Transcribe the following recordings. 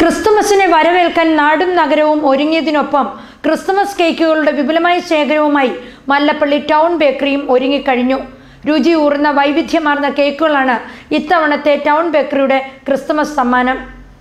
ക്രിസ്തുമസിനെ വരവേൽക്കാൻ നാടും നഗരവും ഒരുങ്ങിയതിനൊപ്പം ക്രിസ്തുമസ് കേക്കുകളുടെ വിപുലമായ ശേഖരവുമായി മല്ലപ്പള്ളി ടൗൺ ബേക്കറിയും ഒരുങ്ങിക്കഴിഞ്ഞു രുചി ഊർന്ന വൈവിധ്യമാർന്ന കേക്കുകളാണ് ഇത്തവണത്തെ ടൗൺ ബേക്കറിയുടെ ക്രിസ്തുമസ് സമ്മാനം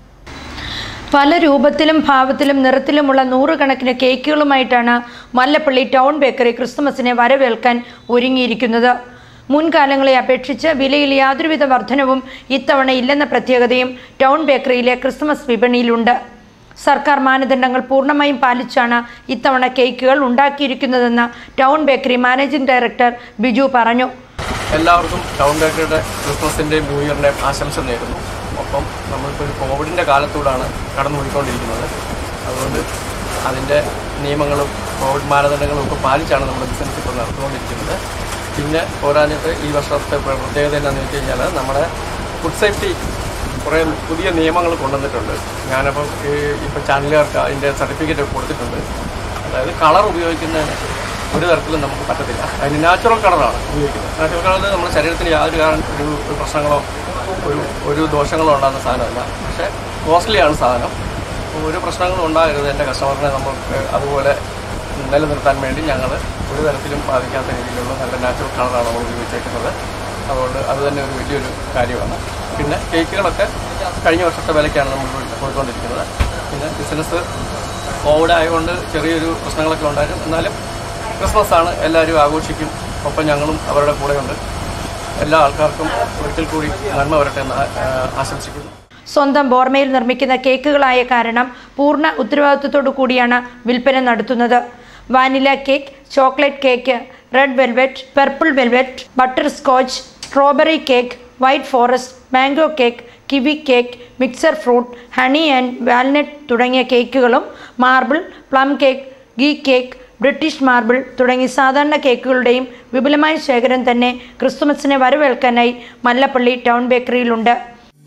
പല രൂപത്തിലും ഭാവത്തിലും നിറത്തിലുമുള്ള നൂറുകണക്കിന് കേക്കുകളുമായിട്ടാണ് മല്ലപ്പള്ളി ടൗൺ ബേക്കറി ക്രിസ്തുമസിനെ വരവേൽക്കാൻ ഒരുങ്ങിയിരിക്കുന്നത് മുൻകാലങ്ങളെ അപേക്ഷിച്ച് വിലയിൽ യാതൊരുവിധ വർധനവും ഇത്തവണ ഇല്ലെന്ന പ്രത്യേകതയും ടൗൺ ബേക്കറിയിലെ ക്രിസ്തുമസ് വിപണിയിലുണ്ട് സർക്കാർ മാനദണ്ഡങ്ങൾ പൂർണ്ണമായും പാലിച്ചാണ് ഇത്തവണ കേക്കുകൾ ഉണ്ടാക്കിയിരിക്കുന്നതെന്ന് town bakery managing director Biju പറഞ്ഞു എല്ലാവർക്കും ടൗൺ ബേക്കറിയുടെ ക്രിസ്മസിൻ്റെയും ന്യൂ ഇയറിൻ്റെയും ആശംസ നേരുന്നു ഒപ്പം നമ്മളിപ്പോൾ ഒരു കോവിഡിൻ്റെ കാലത്തൂടാണ് കടന്നു പോയിക്കൊണ്ടിരിക്കുന്നത് അതുകൊണ്ട് അതിൻ്റെ നിയമങ്ങളും കോവിഡ് മാനദണ്ഡങ്ങളും ഒക്കെ പാലിച്ചാണ് നമ്മുടെ ബിസിനസ് ഇപ്പോൾ നടന്നുകൊണ്ടിരിക്കുന്നത് പിന്നെ പോരാഞ്ഞിട്ട് ഈ വർഷത്തെ പ്ര- പ്രത്യേകത എന്താണെന്ന് വെച്ച് കഴിഞ്ഞാൽ നമ്മുടെ ഫുഡ് സേഫ്റ്റി കുറേ പുതിയ നിയമങ്ങൾ കൊണ്ടുവന്നിട്ടുണ്ട് ഞാനപ്പം ഈ ഇപ്പോൾ ചാനലുകാർക്ക് അതിൻ്റെ സർട്ടിഫിക്കറ്റ് കൊടുത്തിട്ടുണ്ട് അതായത് കളർ ഉപയോഗിക്കുന്നതിന് ഒരു തരത്തിലും നമുക്ക് പറ്റത്തില്ല അതിന് നാച്ചുറൽ കളറാണ് ഉപയോഗിക്കുന്നത് നാച്ചുറൽ കളറിൽ നമ്മുടെ ശരീരത്തിന് യാതൊരു കാരണം ഒരു ഒരു പ്രശ്നങ്ങളോ ഒരു ഒരു ദോഷങ്ങളോ ഉണ്ടാകുന്ന സാധനമല്ല പക്ഷേ കോസ്റ്റ്ലിയാണ് സാധനം അപ്പോൾ ഒരു പ്രശ്നങ്ങളും ഉണ്ടാകരുത് എൻ്റെ കസ്റ്റമറിനെ നമുക്ക് അതുപോലെ നിലനിർത്താൻ വേണ്ടി ഞങ്ങൾ ഒരു തരത്തിലും ബാധിക്കാത്ത രീതിയിലുള്ള നല്ല നാച്ചുറൽ കളറാണ് നമ്മൾ ഉപയോഗിച്ചേക്കുന്നത് അതുകൊണ്ട് അത് തന്നെ ഒരു വലിയൊരു കാര്യമാണ് പിന്നെ കേക്കുകളൊക്കെ കഴിഞ്ഞ വർഷത്തെ വിലയ്ക്കാണ് നമ്മൾ പോയിക്കൊണ്ടിരിക്കുന്നത് പിന്നെ ബിസിനസ് കോവിഡ് ആയതുകൊണ്ട് ചെറിയൊരു പ്രശ്നങ്ങളൊക്കെ ഉണ്ടായിരുന്നു എന്നാലും ക്രിസ്മസ് ആണ് എല്ലാവരും ആഘോഷിക്കും ഒപ്പം ഞങ്ങളും അവരുടെ കൂടെയുണ്ട് എല്ലാ ആൾക്കാർക്കും ഒരിക്കൽ കൂടി നന്മ വരട്ടെ എന്ന് ആ- ആ- ആശംസിക്കുന്നു സ്വന്തം ബോർമയിൽ നിർമ്മിക്കുന്ന കേക്കുകളായ കാരണം പൂർണ്ണ ഉത്തരവാദിത്വത്തോടു കൂടിയാണ് വിൽപ്പന നടത്തുന്നത് vanilla cake chocolate cake red velvet purple velvet butterscotch strawberry cake white forest mango cake kiwi cake mixed fruit honey and walnut തുടങ്ങിയ കേക്കുകളും marble plum cake ghee cake British marble തുടങ്ങി സാധാരണ കേക്കുകളുടെയും വിപുലമായ ശേഖരം തന്നെ ക്രിസ്തുമസിനെ വരവേൽക്കാനായി മല്ലപ്പള്ളി ടൗൺ ബേക്കറിയിലുണ്ട്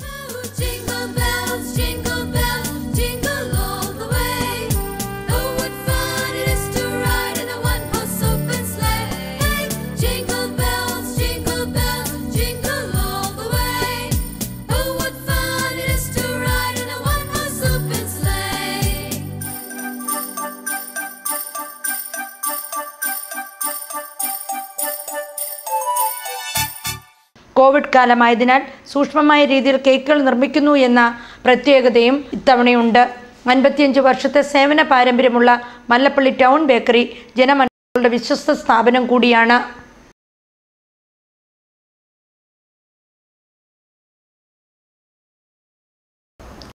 Jingle bells, jingle bells, jingle all the way. Oh, what fun it is to ride in a one-horse open sleigh. Hey, jingle bells, jingle bells, jingle all the way. Oh, what fun it is to ride in a one-horse open sleigh. Covid കാലമായതിനാൽ സൂക്ഷ്മമായ രീതിയിൽ കേക്കുകൾ നിർമ്മിക്കുന്നു എന്ന പ്രത്യേകതയും ഇത്തവണയുണ്ട് അൻപത്തിയഞ്ച് വർഷത്തെ സേവന പാരമ്പര്യമുള്ള മല്ലപ്പള്ളി ടൗൺ ബേക്കറി ജനമനങ്ങളുടെ വിശ്വസ്ത സ്ഥാപനം കൂടിയാണ്